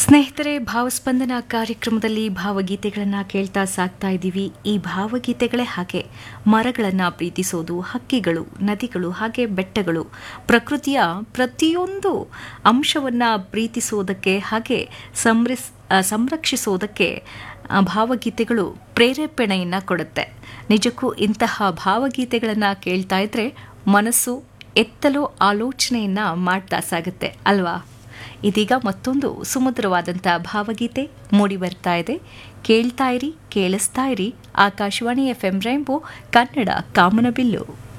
ಸ್ನೇಹಿತರೆ ಭಾವಸ್ಪಂದನ ಕಾರ್ಯಕ್ರಮದಲ್ಲಿ ಭಾವಗೀತೆಗಳನ್ನು ಕೇಳ್ತಾ ಸಾಕ್ತಾ ಇದ್ದೀವಿ ಈ ಭಾವಗೀತೆಗಳೇ ಹಾಗೆ ಮರಗಳನ್ನು ಪ್ರೀತಿಸೋದು ಹಕ್ಕಿಗಳು ನದಿಗಳು ಹಾಗೆ ಬೆಟ್ಟಗಳು ಪ್ರಕೃತಿಯ ಪ್ರತಿಯೊಂದು ಅಂಶವನ್ನು ಪ್ರೀತಿಸೋದಕ್ಕೆ ಹಾಗೆ ಸಂರಿಸ್ ಆ, ಸಂರಕ್ಷಿಸೋದಕ್ಕೆ ಆ, ಭಾವಗೀತೆಗಳು ಪ್ರೇರೇಪಣೆಯನ್ನು ಕೊಡುತ್ತೆ ನಿಜಕ್ಕೂ ಇಂತಹ ಭಾವಗೀತೆಗಳನ್ನು ಕೇಳ್ತಾ ಇದ್ರೆ ಮನಸ್ಸು ಎತ್ತಲು ಆಲೋಚನೆಯನ್ನ ಮಾಡ್ತಾ ಸಾಗುತ್ತೆ ಅಲ್ವಾ ಇದೀಗ ಮತ್ತೊಂದು ಸುಮಧುರವಾದಂಥ ಭಾವಗೀತೆ ಮೂಡಿ ಬರ್ತಾ ಇದೆ ಕೇಳ್ತಾ ಇರಿ ಕೇಳಿಸ್ತಾ ಇರಿ Akashvani F M rainbow Kannada ಕಾಮನಬಿಲ್ಲು